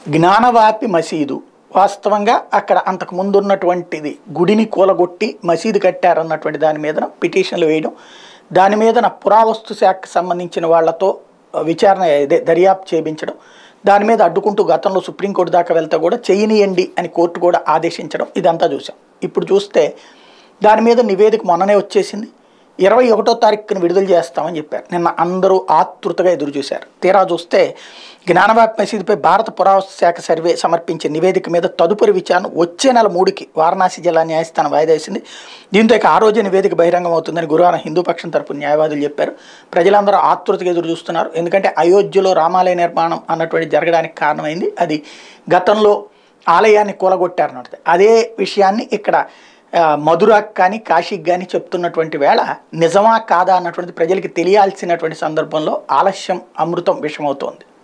జ్ఞానవాపి మసీదు వాస్తవంగా అక్కడ అంతకు ముందు ఉన్నటువంటిది గుడిని కూలగొట్టి మసీదు కట్టారన్నటువంటి దాని మీద పిటిషన్లు వేయడం దాని మీదన పురావస్తు శాఖకు సంబంధించిన వాళ్ళతో విచారణ ఇదే దర్యాప్తు చేయించడం దాని మీద అడ్డుకుంటూ గతంలో సుప్రీంకోర్టు దాకా వెళ్తే కూడా చేయనియండి అని కోర్టు కూడా ఆదేశించడం ఇదంతా చూసాం ఇప్పుడు చూస్తే దాని మీద నివేదిక మొన్ననే వచ్చేసింది ఇరవై ఒకటో తారీఖున విడుదల చేస్తామని చెప్పారు నిన్న అందరూ ఆతృతగా ఎదురు చూశారు తీరా చూస్తే జ్ఞానవాపి మసీదుపై భారత పురావస్తు శాఖ సర్వే సమర్పించే నివేదిక మీద తదుపరి విచారణ వచ్చే నెల మూడుకి వారణాసి జిల్లా న్యాయస్థానం వాయిదా వేసింది దీంతో ఇక ఆ రోజే నివేదిక బహిరంగం అవుతుందని గురువారం హిందూ పక్షం తరపున న్యాయవాదులు చెప్పారు ప్రజలందరూ ఆతృతగా ఎదురు చూస్తున్నారు ఎందుకంటే అయోధ్యలో రామాలయ నిర్మాణం అన్నటువంటి జరగడానికి కారణమైంది అది గతంలో ఆలయాన్ని కూలగొట్టారన్నట్టు అదే విషయాన్ని ఇక్కడ ఆ, మధురాకి కానీ కాశీకి కానీ చెప్తున్నటువంటి వేళ నిజమా కాదా అన్నటువంటిది ప్రజలకి తెలియాల్సినటువంటి సందర్భంలో ఆలస్యం అమృతం విషమవుతోంది